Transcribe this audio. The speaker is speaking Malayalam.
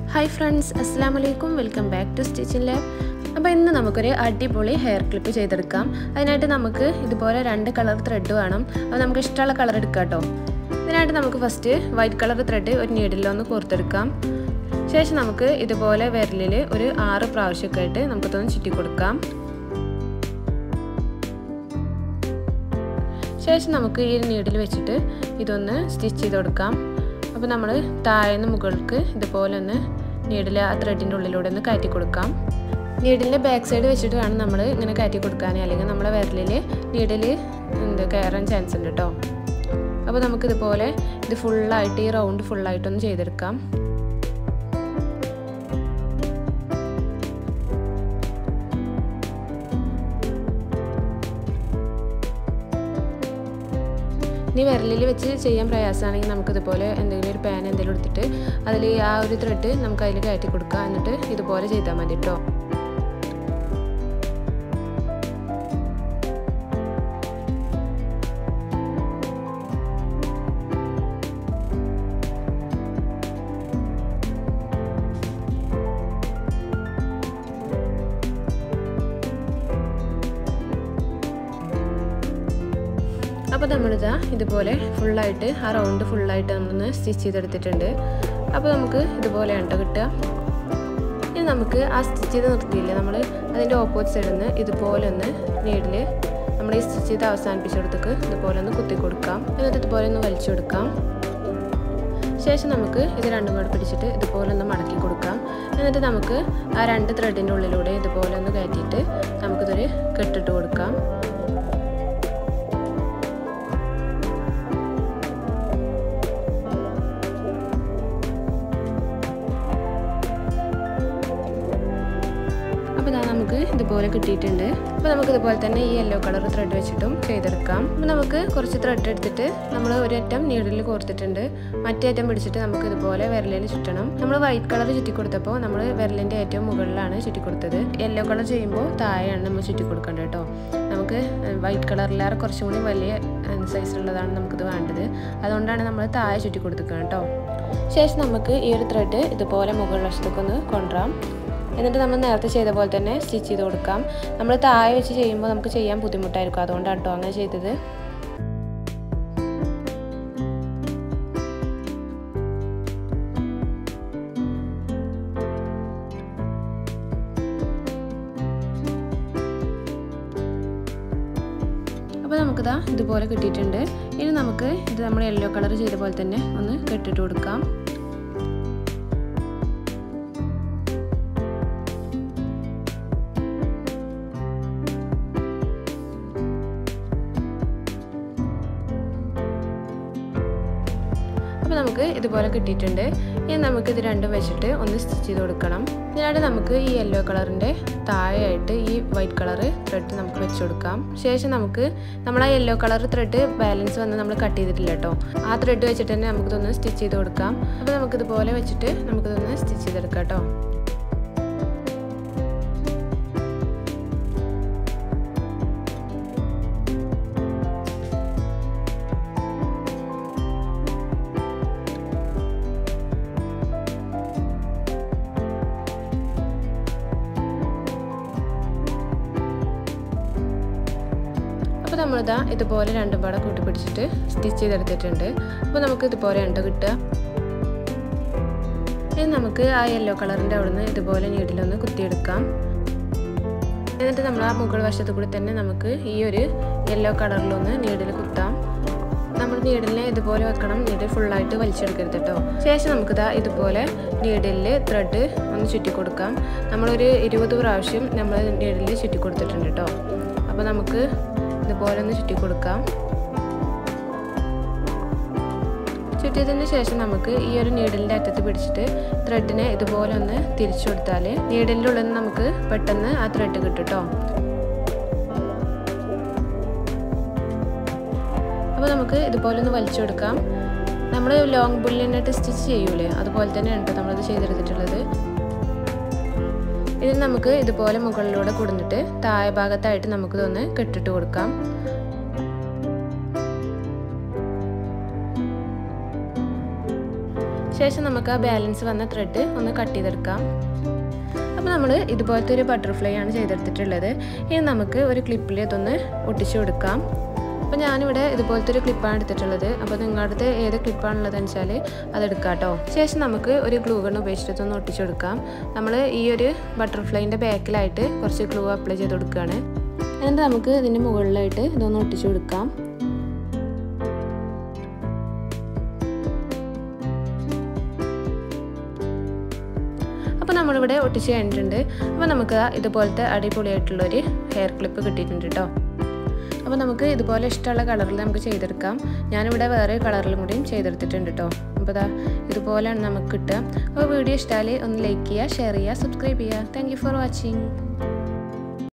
ഹായ് ഫ്രണ്ട്സ് അസ്സാം വലൈക്കും welcome back to stitching lab അപ്പോൾ ഇന്ന് നമുക്കൊരു അടിപൊളി ഹെയർ ക്ലിപ്പ് ചെയ്തെടുക്കാം അതിനായിട്ട് നമുക്ക് ഇതുപോലെ രണ്ട് കളർ ത്രെഡ് വേണം അത് നമുക്ക് ഇഷ്ടമുള്ള കളർ എടുക്കാം കേട്ടോ ഇതിനായിട്ട് നമുക്ക് ഫസ്റ്റ് വൈറ്റ് കളർ ത്രെഡ് ഒരു നീഡിലൊന്ന് കോർത്തെടുക്കാം ശേഷം നമുക്ക് ഇതുപോലെ വിരലിൽ ഒരു ആറ് പ്രാവശ്യമൊക്കെ ആയിട്ട് നമുക്കിതൊന്ന് ചുറ്റി കൊടുക്കാം ശേഷം നമുക്ക് ഈ നീഡിൽ വെച്ചിട്ട് ഇതൊന്ന് സ്റ്റിച്ച് ചെയ്ത് കൊടുക്കാം അപ്പോൾ നമ്മൾ താഴേന്ന് മുകൾക്ക് ഇതുപോലെ ഒന്ന് നീഡിൽ ആ ത്രെഡിൻ്റെ ഉള്ളിലൂടെ ഒന്ന് കയറ്റി കൊടുക്കാം നീഡിലിൻ്റെ ബാക്ക് സൈഡ് വെച്ചിട്ട് വേണം നമ്മൾ ഇങ്ങനെ കയറ്റി കൊടുക്കാൻ അല്ലെങ്കിൽ നമ്മളെ വിരലിൽ നീഡിൽ എന്ത് കയറാൻ ചാൻസ് ഉണ്ട് കേട്ടോ അപ്പോൾ നമുക്കിതുപോലെ ഇത് ഫുള്ളായിട്ട് ഈ റൗണ്ട് ഫുള്ളായിട്ടൊന്ന് ചെയ്തെടുക്കാം ഇനി വിരലിൽ വെച്ച് ചെയ്യാൻ പ്രയാസമാണെങ്കിൽ നമുക്കിതുപോലെ എന്തെങ്കിലും ഒരു പാൻ എന്തെങ്കിലും എടുത്തിട്ട് അതിൽ ആ ഒരു ത്രെഡ് നമുക്ക് അതിൽ കയറ്റി കൊടുക്കാം എന്നിട്ട് ഇതുപോലെ ചെയ്താൽ മതി കേട്ടോ അപ്പോൾ നമ്മളിതാ ഇതുപോലെ ഫുള്ളായിട്ട് ആ റൗണ്ട് ഫുള്ളായിട്ട് നമ്മളൊന്ന് സ്റ്റിച്ച് ചെയ്തെടുത്തിട്ടുണ്ട് അപ്പോൾ നമുക്ക് ഇതുപോലെയാണ് കേട്ടോ കിട്ടുക ഇനി നമുക്ക് ആ സ്റ്റിച്ച് ചെയ്ത് നിർത്തിയില്ലേ നമ്മൾ അതിൻ്റെ ഓപ്പോസിറ്റ് സൈഡിൽ നിന്ന് ഇതുപോലെ ഒന്ന് നീഡിൽ നമ്മൾ ഈ സ്റ്റിച്ച് ചെയ്ത് അവസാനിപ്പിച്ചെടുത്തേക്ക് ഇതുപോലെ ഒന്ന് കുത്തി കൊടുക്കാം എന്നിട്ട് ഇതുപോലെ ഒന്ന് വലിച്ചു കൊടുക്കാം ശേഷം നമുക്ക് ഇത് രണ്ടും കൂടെ പിടിച്ചിട്ട് ഇതുപോലെ ഒന്ന് മടക്കി കൊടുക്കാം എന്നിട്ട് നമുക്ക് ആ രണ്ട് ത്രെഡിൻ്റെ ഉള്ളിലൂടെ ഇതുപോലെ ഒന്ന് കയറ്റിയിട്ട് നമുക്കിതൊരു കെട്ടിട്ട് കൊടുക്കാം അപ്പോൾ ഇതാ നമുക്ക് ഇതുപോലെ കിട്ടിയിട്ടുണ്ട് അപ്പോൾ നമുക്ക് ഇതുപോലെ തന്നെ ഈ യെല്ലോ കളർ ത്രെഡ് വെച്ചിട്ടും ചെയ്തെടുക്കാം അപ്പോൾ നമുക്ക് കുറച്ച് ത്രെഡ് എടുത്തിട്ട് നമ്മൾ ഒരറ്റം നീഡിൽ കോർത്തിട്ടുണ്ട് മറ്റേ അറ്റം പിടിച്ചിട്ട് നമുക്ക് ഇതുപോലെ വിരലിൽ ചുറ്റണം നമ്മൾ വൈറ്റ് കളർ ചുറ്റി കൊടുത്തപ്പോൾ നമ്മൾ വിരലിൻ്റെ ഏറ്റവും മുകളിലാണ് ചുറ്റി കൊടുത്തത് യെല്ലോ കളർ ചെയ്യുമ്പോൾ താഴെയാണ് നമ്മൾ ചുറ്റി കൊടുക്കേണ്ടത് കേട്ടോ നമുക്ക് വൈറ്റ് കളറിലേറെ കുറച്ചും കൂടി വലിയ സൈസിലുള്ളതാണ് നമുക്കിത് വേണ്ടത് അതുകൊണ്ടാണ് നമ്മൾ താഴെ ചുറ്റി കൊടുത്തിരിക്കുന്നത് കേട്ടോ ശേഷം നമുക്ക് ഈ ഒരു ത്രെഡ് ഇതുപോലെ മുകൾ വശത്തേക്കൊന്ന് കൊണ്ടുവരാം എന്നിട്ട് നമ്മൾ നേരത്തെ ചെയ്ത പോലെ തന്നെ സ്റ്റിച്ച് ചെയ്ത് കൊടുക്കാം നമ്മൾ താഴെ വെച്ച് ചെയ്യുമ്പോൾ നമുക്ക് ചെയ്യാൻ ബുദ്ധിമുട്ടായിരിക്കും അതുകൊണ്ടാണ് കേട്ടോ അങ്ങനെ ചെയ്തത് അപ്പോൾ നമുക്കിതാ ഇതുപോലെ കിട്ടിയിട്ടുണ്ട് ഇനി നമുക്ക് ഇത് നമ്മൾ യെല്ലോ കളർ ചെയ്ത പോലെ തന്നെ ഒന്ന് കെട്ടിട്ട് കൊടുക്കാം അപ്പോൾ നമുക്ക് ഇതുപോലെ കിട്ടിയിട്ടുണ്ട് ഇനി നമുക്ക് ഇത് രണ്ടും വെച്ചിട്ട് ഒന്ന് സ്റ്റിച്ച് ചെയ്ത് കൊടുക്കണം ഇതിനായിട്ട് നമുക്ക് ഈ യെല്ലോ കളറിൻ്റെ താഴെയായിട്ട് ഈ വൈറ്റ് കളർ ത്രെഡ് നമുക്ക് വെച്ച് കൊടുക്കാം ശേഷം നമുക്ക് നമ്മൾ ആ യെല്ലോ കളർ ത്രെഡ് ബാലൻസ് വന്ന് നമ്മൾ കട്ട് ചെയ്തിട്ടില്ല കേട്ടോ ആ ത്രെഡ് വെച്ചിട്ട് തന്നെ നമുക്കിതൊന്ന് സ്റ്റിച്ച് ചെയ്ത് കൊടുക്കാം അപ്പോൾ നമുക്കിതുപോലെ വെച്ചിട്ട് നമുക്കിതൊന്ന് സ്റ്റിച്ച് ചെയ്തെടുക്കാം കേട്ടോ അപ്പോൾ നമ്മളിതാ ഇതുപോലെ രണ്ടും പാടെ കൂട്ടി പിടിച്ചിട്ട് സ്റ്റിച്ച് ചെയ്തെടുത്തിട്ടുണ്ട് അപ്പോൾ നമുക്ക് ഇതുപോലെ ഉണ്ട് കിട്ടുക ഇനി നമുക്ക് ആ യെല്ലോ കളറിൻ്റെ അവിടെ നിന്ന് ഇതുപോലെ നീഡിലൊന്ന് കുത്തിയെടുക്കാം എന്നിട്ട് നമ്മൾ ആ മുകൾ വശത്ത് കൂടി തന്നെ നമുക്ക് ഈ ഒരു യെല്ലോ കളറിലൊന്ന് നീഡിൽ കുത്താം നമ്മൾ നീഡിലിനെ ഇതുപോലെ വെക്കണം നീഡിൽ ഫുള്ളായിട്ട് വലിച്ചെടുക്കരുത് കേട്ടോ ശേഷം നമുക്കിതാ ഇതുപോലെ നീഡിലിൽ ത്രെഡ് ഒന്ന് ചുറ്റി കൊടുക്കാം നമ്മളൊരു ഇരുപത് പ്രാവശ്യം നമ്മൾ നീഡിൽ ചുറ്റി കൊടുത്തിട്ടുണ്ട് കേട്ടോ അപ്പോൾ നമുക്ക് ഇതുപോലെ ഒന്ന് ചുറ്റി കൊടുക്കാം ചുറ്റിയതിന് ശേഷം നമുക്ക് ഈ ഒരു നീഡിലിൻ്റെ അറ്റത്ത് പിടിച്ചിട്ട് ത്രെഡിനെ ഇതുപോലെ ഒന്ന് തിരിച്ചു കൊടുത്താൽ നീഡിലിൻ്റെ ഉള്ളിൽ നിന്ന് നമുക്ക് പെട്ടെന്ന് ആ ത്രെഡ് കിട്ടും കേട്ടോ അപ്പോൾ നമുക്ക് ഇതുപോലെ ഒന്ന് വലിച്ചു കൊടുക്കാം നമ്മൾ ലോങ് ബുള്ളിനായിട്ട് സ്റ്റിച്ച് ചെയ്യൂലേ അതുപോലെ തന്നെയാണ് കേട്ടോ നമ്മളിത് ചെയ്തെടുത്തിട്ടുള്ളത് ഇതിൽ നമുക്ക് ഇതുപോലെ മുകളിലൂടെ കൊടുത്തിട്ട് താഴെ ഭാഗത്തായിട്ട് നമുക്കിതൊന്ന് കെട്ടിട്ട് കൊടുക്കാം ശേഷം നമുക്ക് ആ ബാലൻസ് വന്ന ത്രെഡ് ഒന്ന് കട്ട് ചെയ്തെടുക്കാം അപ്പോൾ നമ്മൾ ഇതുപോലത്തെ ഒരു ബട്ടർഫ്ലൈ ആണ് ചെയ്തെടുത്തിട്ടുള്ളത് ഇനി നമുക്ക് ഒരു ക്ലിപ്പിൽ ഇതൊന്ന് ഒട്ടിച്ചു കൊടുക്കാം അപ്പോൾ ഞാനിവിടെ ഇതുപോലത്തെ ഒരു ക്ലിപ്പാണ് എടുത്തിട്ടുള്ളത് അപ്പോൾ നിങ്ങളുടെ അടുത്ത് ഏത് ക്ലിപ്പാണുള്ളതെന്ന് വെച്ചാൽ അതെടുക്കാം കേട്ടോ ശേഷം നമുക്ക് ഒരു ഗ്ലൂ ഗൺ ഉപയോഗിച്ചിട്ട് ഒന്ന് ഒട്ടിച്ചു കൊടുക്കാം നമ്മൾ ഈ ഒരു ബട്ടർഫ്ലൈൻ്റെ ബാക്കിലായിട്ട് കുറച്ച് ഗ്ലൂ അപ്ലൈ ചെയ്ത് കൊടുക്കുകയാണ് എന്നിട്ട് നമുക്ക് ഇതിൻ്റെ മുകളിലായിട്ട് ഇതൊന്ന് ഒട്ടിച്ചു കൊടുക്കാം അപ്പോൾ നമ്മളിവിടെ ഒട്ടിച്ച് കഴിഞ്ഞിട്ടുണ്ട് അപ്പോൾ നമുക്ക് ഇതുപോലത്തെ അടിപൊളിയായിട്ടുള്ളൊരു ഹെയർ ക്ലിപ്പ് കിട്ടിയിട്ടുണ്ട് കേട്ടോ അപ്പോൾ നമുക്ക് ഇതുപോലെ ഇഷ്ടമുള്ള കളറിൽ നമുക്ക് ചെയ്തെടുക്കാം ഞാനിവിടെ വേറെ കളറിലും കൂടിയും ചെയ്തെടുത്തിട്ടുണ്ട് കേട്ടോ അപ്പോൾ ഇതാ ഇതുപോലെയാണ് നമുക്ക് കിട്ടുക അപ്പോൾ വീഡിയോ ഇഷ്ടമായാൽ ഒന്ന് ലൈക്ക് ചെയ്യുക ഷെയർ ചെയ്യുക സബ്സ്ക്രൈബ് ചെയ്യുക താങ്ക് ഫോർ വാച്ചിങ്